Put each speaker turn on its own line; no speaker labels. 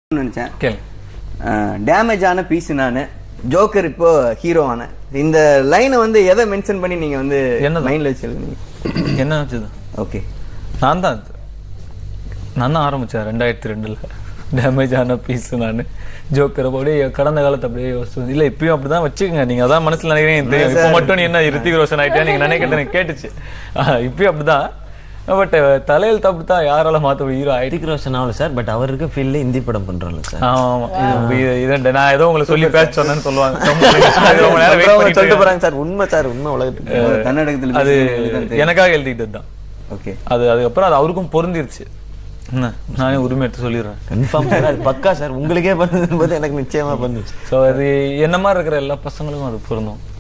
நினைச்சேன்
கேளு
டேமேஜ் ஆன பீஸ் நான் ஜோக்கர் இப்போ ஹீரோ ஆன இந்த லைனை வந்து எதை மென்ஷன் பண்ணி நீங்க வந்து
என்னது?
மைண்ட்ல வச்சிருக்கீங்க
என்ன வச்சது
ஓகே
நான் தான் அது. நான் தான் ஆரம்பிச்சேன் ரெண்டாயிரத்தி ரெண்டுல டேமேஜ் ஆன பீஸ் நான் ஜோக்கர் அப்படியே கடந்த காலத்தை அப்படியே யோசிச்சு இல்ல இப்பயும் அப்படிதான் வச்சுக்கோங்க நீங்க அதான் மனசுல நினைக்கிறீங்க எனக்கு தெரியும் இப்போ மட்டும் நீ என்ன ரித்திக் ரோஷன் ஆயிட்டே நீங்க நினைக்கிறது எனக்கு கேட்டுச்சு ஆஹ், இப்பயும் அப்படிதான் பட் தலையில் அப்படித்தான் யாரால மாத்த ஹீரோ ஆயிட்டு
ரித்திக் ரோஷன் ஆகல சார் பட் அவர் இருக்க ஃபீல்ட்ல ஹிந்தி படம் பண்றாங்க சார்
ஆமா ஆமா இது- இது- இது நான் ஏதோ உங்களுக்கு சொல்லி பேச சொன்னேன்னு சொல்லுவாங்க அது ரொம்ப நேரம் wait
சொல்றவங்க
பண்ணிட்டு
சொல்லிட்டு போறாங்க சார் உண்மை சார் உண்மை உலகத்துக்கு
கன்னடகத்தில்
அது எனக்காக எழுதிக்கிட்டது தான்
ஓகே
அது அதுக்கப்புறம் அது அவருக்கும் பொருந்திருச்சு என்ன நானே உரிமை எடுத்து சொல்லிடுறேன்
கன்ஃபார்ம் சார் அது பக்கா சார் உங்களுக்கே பண்ணும்போது எனக்கு நிச்சயமா பண்ணுச்சு
ஸோ அது என்ன மாதிரி இருக்கிற எல்லா பசங்களுக்கும் அது பொருந்தும்